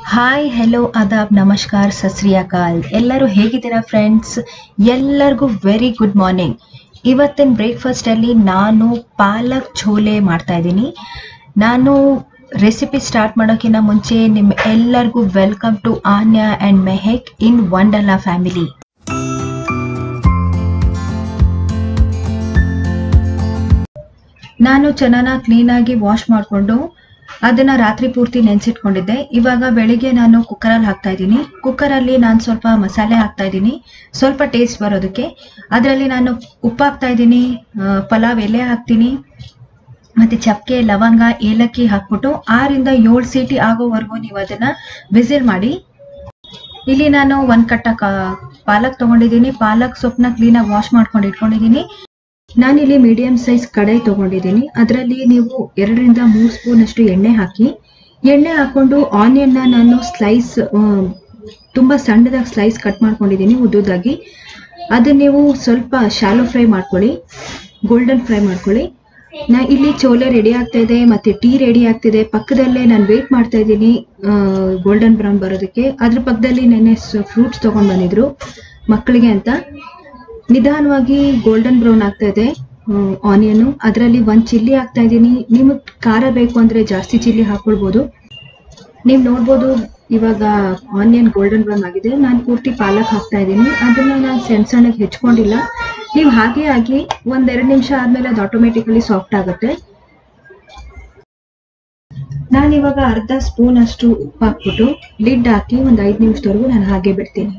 hi hello ಅದಾಬ್ ನಮಸ್ಕಾರ ಸಸ್ರಿಯಾಕಾಲ್ ಎಲ್ಲರೂ ಹೇಗಿದ್ದೀರಾ ಫ್ರೆಂಡ್ಸ್ ಎಲ್ಲರಿಗೂ ವೆರಿ ಗುಡ್ ಮಾರ್ನಿಂಗ್ ಇವತ್ತಿನ ಬ್ರೇಕ್ಫಾಸ್ಟಲ್ಲಿ ನಾನು ಪಾಲಕ್ ಛೋಲೆ ಮಾಡ್ತಾ ಇದ್ದೀನಿ ನಾನು ರೆಸಿಪಿ ಸ್ಟಾರ್ಟ್ ಮಾಡೋಕ್ಕಿಂತ ಮುಂಚೆ ನಿಮ್ಮ ಎಲ್ಲರಿಗೂ welcome to Anya and Mehek in Wonderla family ನಾನು ಚೆನ್ನಾಗಿ ಕ್ಲೀನಾಗಿ ವಾಶ್ ಮಾಡಿಕೊಂಡು ಅದನ್ನ ರಾತ್ರಿ ಪೂರ್ತಿ ನೆನೆಸಿಟ್ಕೊಂಡಿದ್ದೆ ಇವಾಗ ಬೆಳಿಗ್ಗೆ ನಾನು ಕುಕ್ಕರಲ್ಲಿ ಹಾಕ್ತಾ ಇದ್ದೀನಿ ಕುಕ್ಕರಲ್ಲಿ ನಾನು ಸ್ವಲ್ಪ ಮಸಾಲೆ ಹಾಕ್ತಾ ಇದ್ದೀನಿ ಸ್ವಲ್ಪ ಟೇಸ್ಟ್ ಬರೋದಕ್ಕೆ ಅದರಲ್ಲಿ ನಾನು ಉಪ್ಪು ಹಾಕ್ತಾ ಇದ್ದೀನಿ ಆ, ಪಲಾವ್ ಎಲೆ ಹಾಕ್ತೀನಿ ಮತ್ತೆ ಚಕ್ಕೆ ಲವಂಗ ಏಲಕ್ಕಿ ಹಾಕ್ಬಿಟ್ಟು ಆರಿಂದ ಏಳು ಸೀಟಿ ಆಗೋವರೆಗೂ ನೀವು ಅದನ್ನ ವಿಸಿಲ್ ಮಾಡಿ ಇಲ್ಲಿ ನಾನು ಒಂದ್ ಕಟ್ಟ ಕಾ- ಪಾಲಕ್ ತಗೊಂಡಿದ್ದೀನಿ ಪಾಲಕ್ ಸೊಪ್ಪನ್ನ ಕ್ಲೀನಾಗಿ ವಾಶ್ ಮಾಡ್ಕೊಂಡು ಇಟ್ಕೊಂಡಿದ್ದೀನಿ ನಾನಿಲ್ಲಿ ಮೀಡಿಯಂ ಸೈಜ್ ಕಡಾಯಿ ತಗೊಂಡಿದ್ದೀನಿ ಅದರಲ್ಲಿ ನೀವು ಎರಡರಿಂದ ಮೂರು ಸ್ಪೂನ್ ಅಷ್ಟು ಎಣ್ಣೆ ಹಾಕಿ ಎಣ್ಣೆ ಹಾಕೊಂಡು ಆನಿಯನ್ನ ನಾನು ಸ್ಲೈಸ್ ತುಂಬಾ ಸಣ್ಣದಾಗಿ ಸ್ಲೈಸ್ ಕಟ್ ಮಾಡ್ಕೊಂಡಿದ್ದೀನಿ ಉದ್ದುದಾಗಿ ಅದನ್ನ ನೀವು ಸ್ವಲ್ಪ ಶಾಲೋ ಫ್ರೈ ಮಾಡ್ಕೊಳ್ಳಿ ಗೋಲ್ಡನ್ ಫ್ರೈ ಮಾಡ್ಕೊಳ್ಳಿ ನಾ ಇಲ್ಲಿ ಚೋಲೆ ರೆಡಿ ಆಗ್ತಾ ಇದೆ ಮತ್ತೆ ಟೀ ರೆಡಿ ಆಗ್ತಿದೆ ಪಕ್ಕದಲ್ಲೇ ನಾನು ವೇಟ್ ಮಾಡ್ತಾ ಇದ್ದೀನಿ ಗೋಲ್ಡನ್ ಬ್ರೌನ್ ಬರೋದಕ್ಕೆ ಅದ್ರ ಪಕ್ಕದಲ್ಲಿ ನೆನ್ನೆ ಫ್ರೂಟ್ಸ್ ತಗೊಂಡ್ ಬಂದಿದ್ರು ಮಕ್ಕಳಿಗೆ ಅಂತ ನಿಧಾನವಾಗಿ ಗೋಲ್ಡನ್ ಬ್ರೌನ್ ಆಗ್ತಾ ಇದೆ ಆನಿಯನ್ ಅದರಲ್ಲಿ ಒಂದ್ ಚಿಲ್ಲಿ ಹಾಕ್ತಾ ಇದ್ದೀನಿ ನಿಮಗೆ ಖಾರ ಬೇಕು ಅಂದ್ರೆ ಜಾಸ್ತಿ ಚಿಲ್ಲಿ ಹಾಕೊಳ್ಬೋದು ನೀವು ನೋಡ್ಬೋದು ಇವಾಗ ಆನಿಯನ್ ಗೋಲ್ಡನ್ ಬ್ರೌನ್ ಆಗಿದೆ ನಾನು ಪೂರ್ತಿ ಪಾಲಕ್ ಹಾಕ್ತಾ ಇದ್ದೀನಿ ಅದನ್ನ ನಾನು ಸಣ್ಣ ಸಣ್ಣಗೆ ಹೆಚ್ಕೊಂಡಿಲ್ಲ ನೀವು ಹಾಗೆ ಆಗಿ ಒಂದೆರಡು ನಿಮಿಷ ಆದ್ಮೇಲೆ ಅದು ಆಟೋಮೆಟಿಕಲಿ ಸಾಫ್ಟ್ ಆಗುತ್ತೆ ನಾನು ಇವಾಗ ಅರ್ಧ ಸ್ಪೂನ್ ಅಷ್ಟು ಉಪ್ಪು ಹಾಕ್ಬಿಟ್ಟು ಲಿಡ್ ಹಾಕಿ ಒಂದು ಐದು ನಿಮಿಷದವರೆಗೂ ನಾನು ಹಾಗೆ ಬಿಡ್ತೀನಿ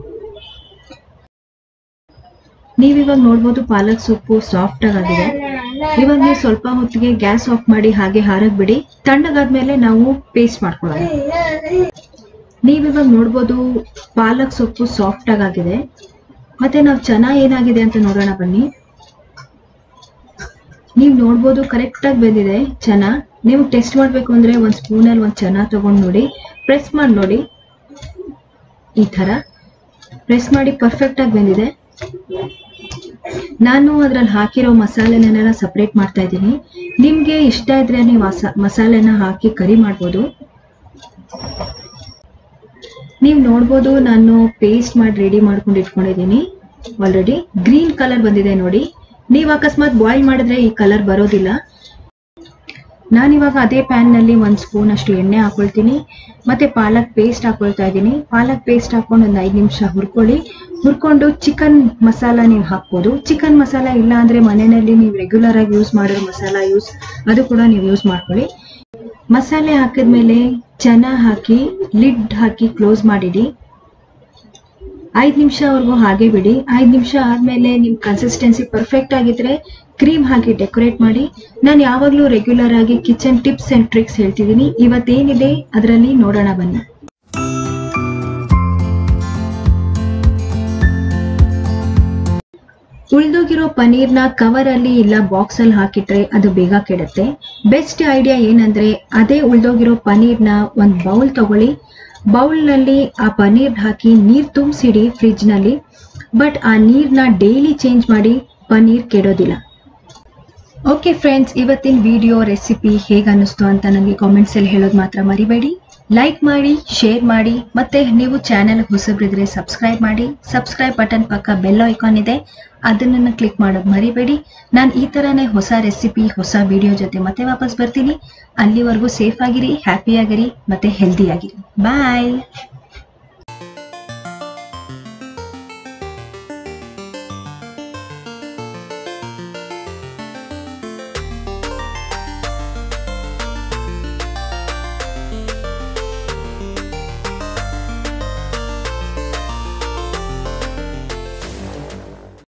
ನೀವಿವಾಗ ನೋಡ್ಬೋದು ಪಾಲಕ್ ಸೊಪ್ಪು ಸಾಫ್ಟ್ ಆಗಿದೆ ಇವಾಗ ನೀವು ಸ್ವಲ್ಪ ಹೊತ್ತಿಗೆ ಗ್ಯಾಸ್ ಆಫ್ ಮಾಡಿ ಹಾಗೆ ಹಾರಕ್ ಬಿಡಿ ತಣ್ಣಗಾದ್ಮೇಲೆ ನಾವು ಪೇಸ್ಟ್ ಮಾಡ್ಕೊಳ್ಳೋಣ ನೀವಿವಾಗ ನೋಡ್ಬೋದು ಪಾಲಕ್ ಸೊಪ್ಪು ಸಾಫ್ಟ್ ಆಗಿದೆ ಮತ್ತೆ ನಾವು ಚೆನ್ನಾಗಿ ಏನಾಗಿದೆ ಅಂತ ನೋಡೋಣ ಬನ್ನಿ ನೀವು ನೋಡ್ಬೋದು ಕರೆಕ್ಟ್ ಆಗಿ ಬೆಂದಿದೆ ಚೆನ್ನ ನೀವು ಟೆಸ್ಟ್ ಮಾಡ್ಬೇಕು ಅಂದ್ರೆ ಒಂದ್ ಸ್ಪೂನಲ್ಲಿ ಒಂದ್ ಚೆನ್ನ ತಗೊಂಡ್ ನೋಡಿ ಪ್ರೆಸ್ ಮಾಡಿ ನೋಡಿ ಈ ತರ ಪ್ರೆಸ್ ಮಾಡಿ ಪರ್ಫೆಕ್ಟ್ ಆಗಿ ಬೆಂದಿದೆ ನಾನು ಅದ್ರಲ್ಲಿ ಹಾಕಿರೋ ಮಸಾಲೆನೆಲ್ಲ ಸಪ್ರೇಟ್ ಮಾಡ್ತಾ ಇದ್ದೀನಿ ನಿಮ್ಗೆ ಇಷ್ಟ ಇದ್ರೆ ನೀವು ಮಸಾ ಮಸಾಲೆನ ಹಾಕಿ ಕರಿ ಮಾಡ್ಬೋದು ನೀವು ನೋಡ್ಬೋದು ನಾನು ಪೇಸ್ಟ್ ಮಾಡಿ ರೆಡಿ ಮಾಡ್ಕೊಂಡು ಇಟ್ಕೊಂಡಿದ್ದೀನಿ ಆಲ್ರೆಡಿ ಗ್ರೀನ್ ಕಲರ್ ಬಂದಿದೆ ನೋಡಿ ನೀವು ಅಕಸ್ಮಾತ್ ಬಾಯ್ಲ್ ಮಾಡಿದ್ರೆ ಈ ಕಲರ್ ಬರೋದಿಲ್ಲ ನಾನಿವಾಗ ಅದೇ ಪ್ಯಾನ್ ನಲ್ಲಿ ಒಂದ್ ಸ್ಪೂನ್ ಅಷ್ಟು ಎಣ್ಣೆ ಹಾಕೊಳ್ತೀನಿ ಮತ್ತೆ ಪಾಲಕ್ ಪೇಸ್ಟ್ ಹಾಕೊಳ್ತಾ ಇದ್ದೀನಿ ಪಾಲಕ್ ಪೇಸ್ಟ್ ಹಾಕೊಂಡು ಒಂದು ಐದು ನಿಮಿಷ ಹುರ್ಕೊಳ್ಳಿ ಹುರ್ಕೊಂಡು ಚಿಕನ್ ಮಸಾಲ ನೀವು ಹಾಕ್ಬೋದು ಚಿಕನ್ ಮಸಾಲ ಇಲ್ಲ ಅಂದ್ರೆ ಮನೆಯಲ್ಲಿ ನೀವು ರೆಗ್ಯುಲರ್ ಆಗಿ ಯೂಸ್ ಮಾಡಿರೋ ಮಸಾಲ ಯೂಸ್ ಅದು ಕೂಡ ನೀವು ಯೂಸ್ ಮಾಡ್ಕೊಳ್ಳಿ ಮಸಾಲೆ ಹಾಕಿದ್ಮೇಲೆ ಚೆನ್ನ ಹಾಕಿ ಲಿಡ್ ಹಾಕಿ ಕ್ಲೋಸ್ ಮಾಡಿಡಿ ಐದ್ ನಿಮಿಷವರೆಗೂ ಹಾಗೆ ಬಿಡಿ ಐದ್ ನಿಮಿಷ ಆದ್ಮೇಲೆ ನಿಮ್ ಕನ್ಸಿಸ್ಟೆನ್ಸಿ ಪರ್ಫೆಕ್ಟ್ ಆಗಿದ್ರೆ ಕ್ರೀಮ್ ಹಾಕಿ ಡೆಕೋರೇಟ್ ಮಾಡಿ ನಾನು ಯಾವಾಗ್ಲೂ ರೆಗ್ಯುಲರ್ ಆಗಿ ಕಿಚನ್ ಟಿಪ್ಸ್ ಅಂಡ್ ಟ್ರಿಕ್ಸ್ ಹೇಳ್ತಿದ್ದೀನಿ ಇವತ್ತೇನಿದೆ ಅದರಲ್ಲಿ ನೋಡೋಣ ಬನ್ನಿ ಉಳ್ದೋಗಿರೋ ಪನೀರ್ನ ಕವರ್ ಅಲ್ಲಿ ಇಲ್ಲ ಬಾಕ್ಸ್ ಅಲ್ಲಿ ಹಾಕಿಟ್ರೆ ಅದು ಬೇಗ ಕೆಡುತ್ತೆ ಬೆಸ್ಟ್ ಐಡಿಯಾ ಏನಂದ್ರೆ ಅದೇ ಉಳ್ದೋಗಿರೋ ಪನೀರ್ನ ಒಂದ್ ಬೌಲ್ ತಗೊಳ್ಳಿ ಬೌಲ್ ನಲ್ಲಿ ಆ ಪನೀರ್ ಹಾಕಿ ನೀರ್ ತುಂಬಿಸಿಡಿ ಫ್ರಿಜ್ ನಲ್ಲಿ ಬಟ್ ಆ ನೀರ್ನ ಡೈಲಿ ಚೇಂಜ್ ಮಾಡಿ ಪನೀರ್ ಕೆಡೋದಿಲ್ಲ ಓಕೆ ಫ್ರೆಂಡ್ಸ್ ಇವತ್ತಿನ ವಿಡಿಯೋ ರೆಸಿಪಿ ಹೇಗೆ ಅನ್ನಿಸ್ತು ಅಂತ ನನಗೆ ಕಾಮೆಂಟ್ಸ್ ಅಲ್ಲಿ ಹೇಳೋದು ಮಾತ್ರ ಮರಿಬೇಡಿ ಲೈಕ್ ಮಾಡಿ ಶೇರ್ ಮಾಡಿ ಮತ್ತೆ ನೀವು ಚಾನೆಲ್ ಹೊಸಬ್ರಿದ್ರೆ ಸಬ್ಸ್ಕ್ರೈಬ್ ಮಾಡಿ ಸಬ್ಸ್ಕ್ರೈಬ್ ಬಟನ್ ಪಕ್ಕ ಬೆಲ್ ಐಕಾನ್ ಇದೆ ಅದನ್ನ ಕ್ಲಿಕ್ ಮಾಡೋದು ಮರಿಬೇಡಿ ನಾನು ಈ ತರನೇ ಹೊಸ ರೆಸಿಪಿ ಹೊಸ ವಿಡಿಯೋ ಜೊತೆ ಮತ್ತೆ ವಾಪಸ್ ಬರ್ತೀನಿ ಅಲ್ಲಿವರೆಗೂ ಸೇಫ್ ಆಗಿರಿ ಹ್ಯಾಪಿ ಆಗಿರಿ ಮತ್ತೆ ಹೆಲ್ದಿ ಆಗಿರಿ ಬಾಯ್